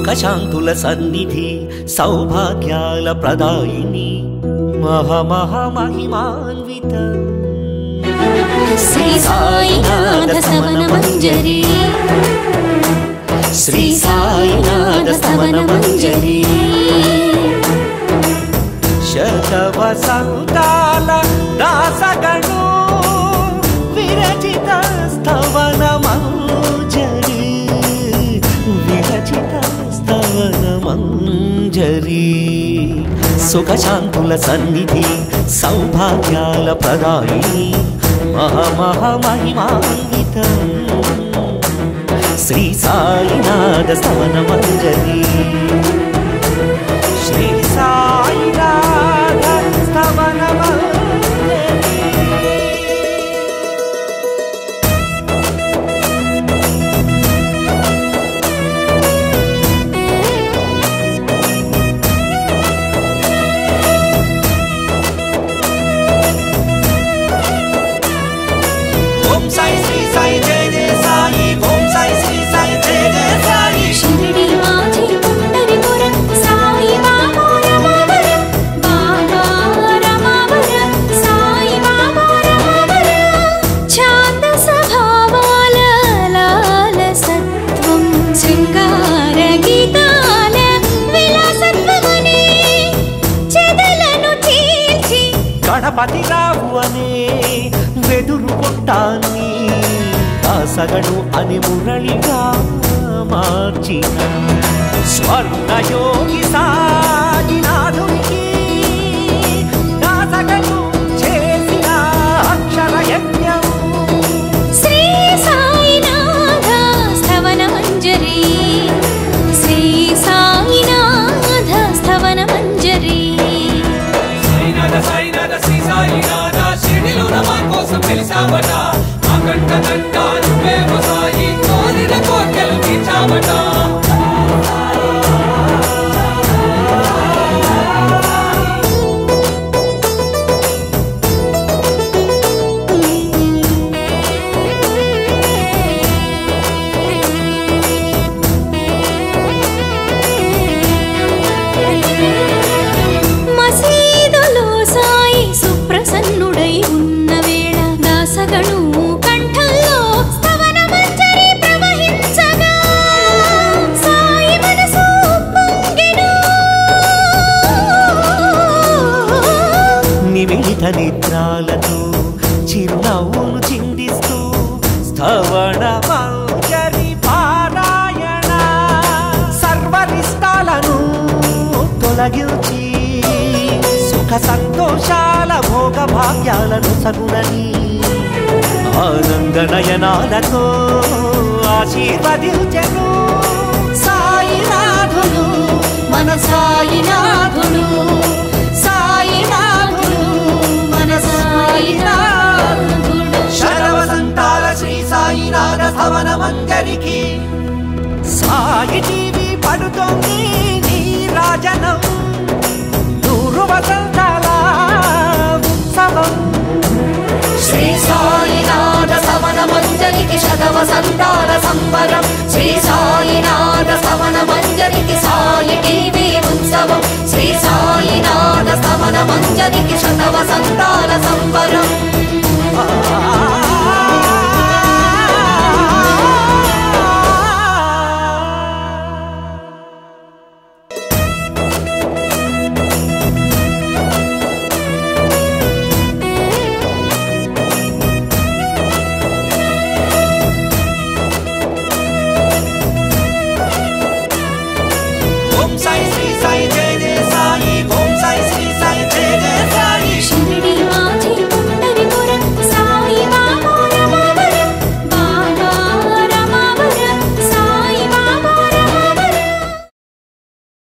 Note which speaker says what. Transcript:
Speaker 1: సుఖశాంతుల సన్నిధి సౌభాగ్యాల ప్రదాయిని మహమహమహిమాన్విత
Speaker 2: శ్రీ సాయినాథ స్తవన మంజరి
Speaker 1: శ్రీ సాయినాథ స్తవన మంజరి శతవసంతాల దాసగణు విరచిత స్తవన మంజరి విరచిత స్తవన మంజరి సుఖశాంతుల సన్నిధి సౌభాగ్యాల ప్రదాయిని మహమహమహిమాన్వితం శ్రీ సాయినాథ స్తవన మంజరి శ్రీ సాయినాథ స్తవన మంజరి ఓం సాయి శ్రీ సాయి జయ జయ సాయి ఓం సాయి శ్రీ సాయి జయ జయ సాయి
Speaker 2: షిరిడి మాచి పుండరిపుర సాయి బాబా రమావర బాబా రమావర సాయి బాబా రమావర ఛాందస భావాల లాల సత్వం శృంగార గీతాల విలాసత్వమని చెదలను చీల్చి
Speaker 1: గణపతి రావు అనే వెదురు కొట్టాన్ని దాసగడు అని మురళిగా మార్చిన స్వర్ణయోగి సాగినాథునికి దాసగడు చేసిన అక్షర యజ్ఞం
Speaker 2: శ్రీ సాయినాథ స్తవన మంజరి శ్రీ సాయినాథ స్తవన మంజరి
Speaker 3: సాయినాథ సాయినాథ శ్రీ సాయినాథ షిరిడిలో మా కోసం తెలిసావట మా కంట కంట నువ్వేమో సాయి కోరిన కోర్కెలు తీర్చావట
Speaker 2: మసీదులో సాయి సుప్రసన్నుడై ఉన్న వేళ దాసగణు కంఠంలో స్తవన మంజరి ప్రవహించగా సాయి మనసు పొంగెను
Speaker 1: నిమిలిత నిద్రాలతో చిరునవ్వును చిందిస్తూ స్థవణ మంజరి పారాయణ సర్వనిష్టాలను తొలగించి సుఖ సంతోషాల భోగ భాగ్యాలను సగుణని ఆనంద నయనాలతో ఆశీర్వదించెను సాయినాథుడు మన సాయినాథుడు సాయినాథుడు మన సాయినాథుడు శరవసంతాల శ్రీ సాయినాథ భవన మంజరికి సాయి టీవీ పడుతోంది నీ రాజనం నూరు వసంతాల ఉత్సవం శ్రీ సాయినాథ సవన మంజరికి శతవసంతాల సంబరం శ్రీ సాయినాథ సవన మంజరికి సాయి టీవీ ఉత్సవం శ్రీ సాయినాథ సవన మంజరికి శతవసంతాల సంబరం ఆ